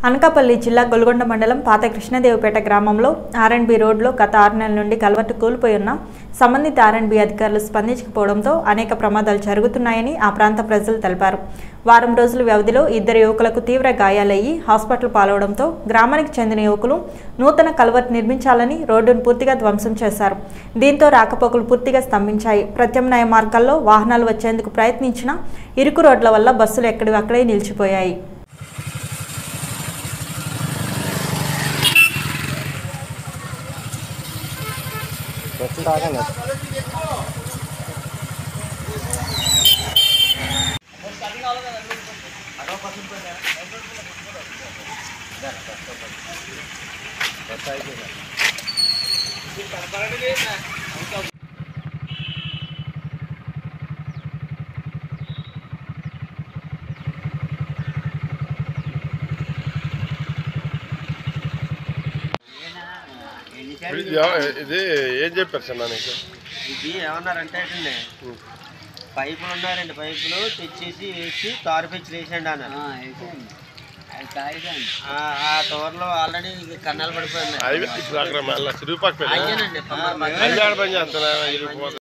అనకాపల్లి జిల్లా గొల్గొండ మండలం పాత కృష్ణదేవపేట గ్రామంలో ఆర్ఎండ్బి రోడ్లో గత ఆరు నెలల నుండి కలవట్టు కూలిపోయి ఉన్న సంబంధిత ఆర్ఎండ్బి అధికారులు స్పందించకపోవడంతో అనేక ప్రమాదాలు జరుగుతున్నాయని ఆ ప్రాంత ప్రజలు తెలిపారు వారం రోజుల వ్యవధిలో ఇద్దరు యువకులకు తీవ్ర గాయాలయ్యి హాస్పిటల్ పాలవడంతో గ్రామానికి చెందిన యువకులు నూతన కల్వర్ట్ నిర్మించాలని రోడ్డును పూర్తిగా ధ్వంసం చేశారు దీంతో రాకపోకలు పూర్తిగా స్తంభించాయి ప్రత్యామ్నాయ మార్గాల్లో వాహనాలు వచ్చేందుకు ప్రయత్నించినా ఇరుకు రోడ్ల వల్ల బస్సులు ఎక్కడివి అక్కడే నిలిచిపోయాయి బస్సులు రాగల ఇది ఎవ- ఇది ఏం చెప్పారు సార్ నీకు ఇది ఏమన్నారంటే అండి పైపులు ఉన్నాయి రెండు పైపులు తెచ్చేసి వేసి తారు పెంచి వేసండి అన్నారు ఆ ఆ టవర్లో ఆల్రెడీ కన్నాలు పడిపోయి ఉన్నాయి అవి ఇప్పుడు అక్కడ మళ్ళీ తిరుగుపాకు అయ్యానండి అయ్యాడు పని చేస్తున్నా